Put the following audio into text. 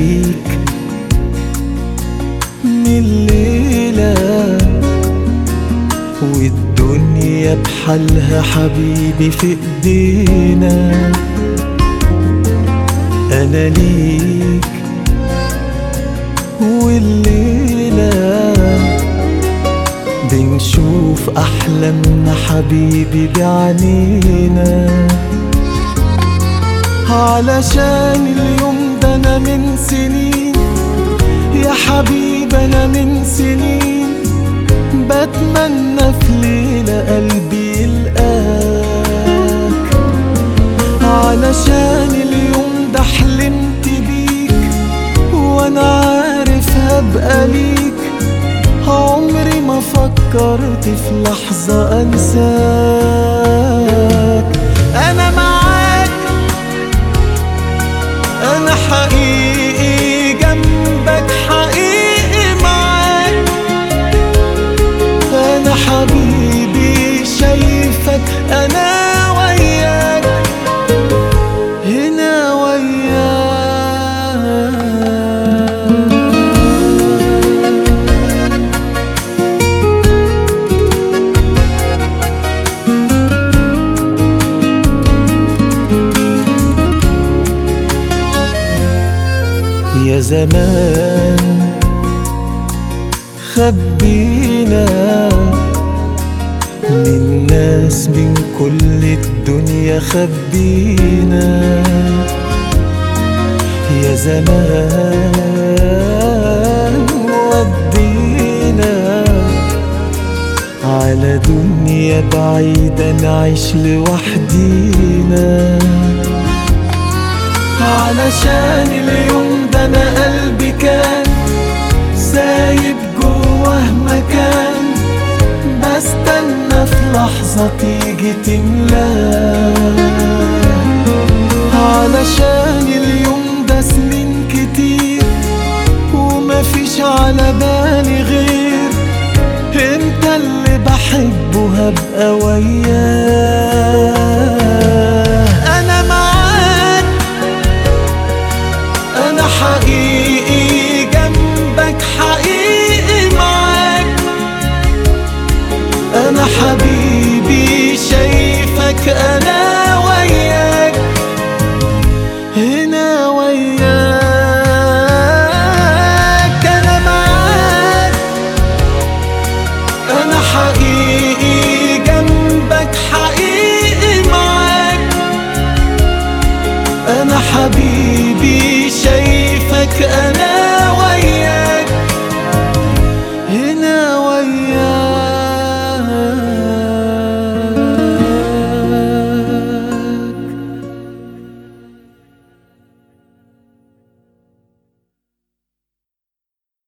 ليك من الليلة والدنيا بحالها حبيبي في ايدينا انا ليك والليلة بنشوف احلامنا حبيبي بعينينا علشان اليوم ده انا من سنين يا حبيبي انا من سنين بتمنى في ليلة قلبي يلقاك علشان اليوم ده حلمت بيك وانا عارف هبقى ليك عمري ما فكرت في لحظة انساك انا معاك انا حقيقي جنبك حقيقي معاك انا حبيبي شايفك انا وياك هنا وياك يا زمان خبينا للناس من كل الدنيا خبينا يا زمان ودينا على دنيا بعيدة نعيش لوحدينا علشان اليوم ده انا قلبي كان سايب جواه مكان بستنى في لحظة تيجي تملاه علشان اليوم ده سنين كتير ومفيش على بالي غير انت اللي بحبه هبقى وياه انا معاك انا حقيقي